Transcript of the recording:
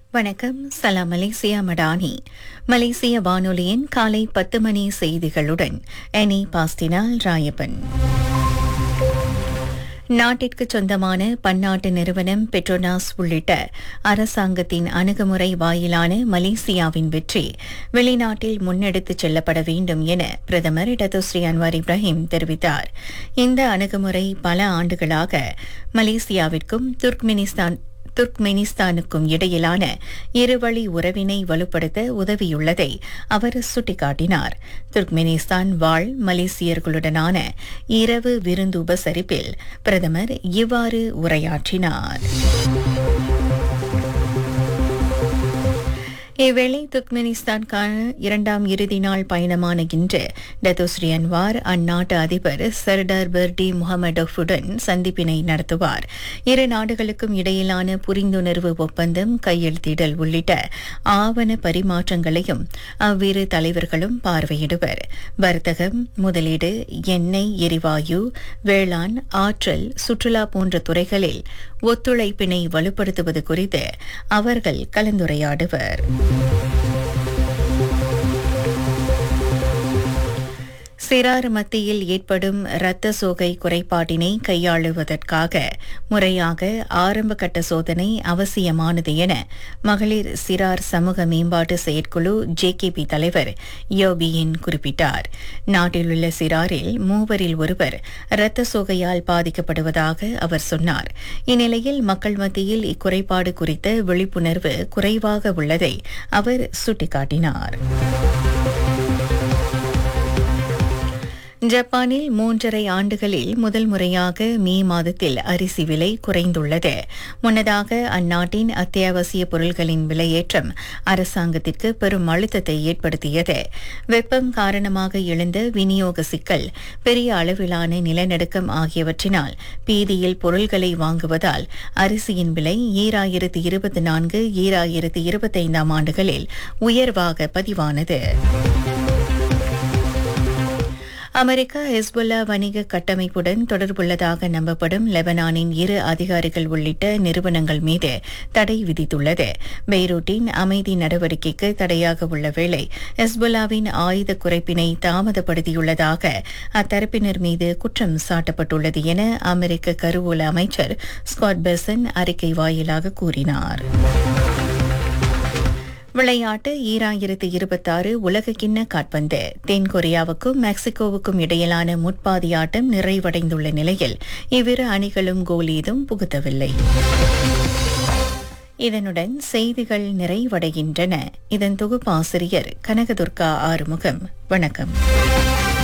வணக்கம் சலாம் மலேசியா மடானி மலேசிய வானொலியின் காலை பத்து மணி செய்திகளுடன் எனி பாஸ்டினால் ராயப்பன் நாட்டிற்கு சொந்தமான பன்னாட்டு நிறுவனம் பெட்ரோனாஸ் உள்ளிட்ட அரசாங்கத்தின் அணுகுமுறை வாயிலான மலேசியாவின் வெற்றி வெளிநாட்டில் முன்னெடுத்துச் செல்லப்பட வேண்டும் என பிரதமர் டத்தோஸ்ரீ அன்வார் இப்ராஹிம் தெரிவித்தார் இந்த அணுகுமுறை பல ஆண்டுகளாக மலேசியாவிற்கும் துர்க்மெனிஸ்தான் துர்க்மெனிஸ்தானுக்கும் இடையிலான இருவழி உறவினை வலுப்படுத்த உதவியுள்ளதை அவர் சுட்டிக்காட்டினார் துர்க்மெனிஸ்தான் வாழ் மலேசியர்களுடனான இரவு விருந்து உபசரிப்பில் பிரதமர் இவ்வாறு உரையாற்றினார் இவ்வேளை துர்க்மெனிஸ்தானுக்கான இரண்டாம் இறுதி நாள் பயணமான இன்று டத்தோஸ்ரீ அன்வார் அந்நாட்டு அதிபர் சர்டார் பெர்டி முகமடோஃபுடன் சந்திப்பினை நடத்துவார் இரு நாடுகளுக்கும் இடையிலான புரிந்துணர்வு ஒப்பந்தம் கையெழுத்திடல் உள்ளிட்ட ஆவண பரிமாற்றங்களையும் அவ்விரு தலைவர்களும் பார்வையிடுவர் வர்த்தகம் முதலீடு எண்ணெய் எரிவாயு வேளாண் ஆற்றல் சுற்றுலா போன்ற துறைகளில் ஒத்துழைப்பினை வலுப்படுத்துவது குறித்து அவர்கள் கலந்துரையாடுவர் சிறார் மத்தியில் ஏற்படும் இரத்த சோகை குறைபாட்டினை கையாளுவதற்காக முறையாக ஆரம்ப கட்ட சோதனை அவசியமானது என மகளிர் சிறார் சமூக மேம்பாட்டு செயற்குழு ஜேகேபி தலைவர் யோபியின் குறிப்பிட்டார் நாட்டிலுள்ள சிறாரில் மூவரில் ஒருவர் இரத்த சோகையால் பாதிக்கப்படுவதாக அவர் சொன்னார் இந்நிலையில் மக்கள் மத்தியில் இக்குறைபாடு குறித்த விழிப்புணர்வு குறைவாக உள்ளதை அவர் சுட்டிக்காட்டினார் ஜப்பானில் மூன்றரை ஆண்டுகளில் முதல் முறையாக மே மாதத்தில் அரிசி விலை குறைந்துள்ளது முன்னதாக அந்நாட்டின் அத்தியாவசிய பொருட்களின் விலையேற்றம் அரசாங்கத்திற்கு பெரும் அழுத்தத்தை ஏற்படுத்தியது வெப்பம் காரணமாக எழுந்த விநியோக சிக்கல் பெரிய அளவிலான நிலநடுக்கம் ஆகியவற்றினால் பீதியில் பொருட்களை வாங்குவதால் அரிசியின் விலை ஈராயிரத்து இருபத்தி நான்கு ஈராயிரத்து இருபத்தைந்தாம் ஆண்டுகளில் உயர்வாக பதிவானது அமெரிக்கா ஹெஸ்புல்லா வணிக கட்டமைப்புடன் தொடர்புள்ளதாக நம்பப்படும் லெபனானின் இரு அதிகாரிகள் உள்ளிட்ட நிறுவனங்கள் மீது தடை விதித்துள்ளது பெய்ரூட்டின் அமைதி நடவடிக்கைக்கு தடையாக உள்ள வேளை ஹெஸ்புல்லாவின் ஆயுத குறைப்பினை தாமதப்படுத்தியுள்ளதாக அத்தரப்பினர் மீது குற்றம் சாட்டப்பட்டுள்ளது என அமெரிக்க கருவூல அமைச்சர் ஸ்காட் பெசன் அறிக்கை வாயிலாக கூறினார் விளையாட்டு ஈராயிரத்து இருபத்தாறு உலகக்கிண்ண காட்பந்து தென்கொரியாவுக்கும் மெக்சிகோவுக்கும் இடையிலான முற்பாதி ஆட்டம் நிறைவடைந்துள்ள நிலையில் இவ்விரு அணிகளும் கோல் ஏதும் புகுத்தவில்லை இதனுடன் செய்திகள் நிறைவடைகின்றன இதன் தொகுப்பாசிரியர் கனகதுர்கா ஆறுமுகம் வணக்கம்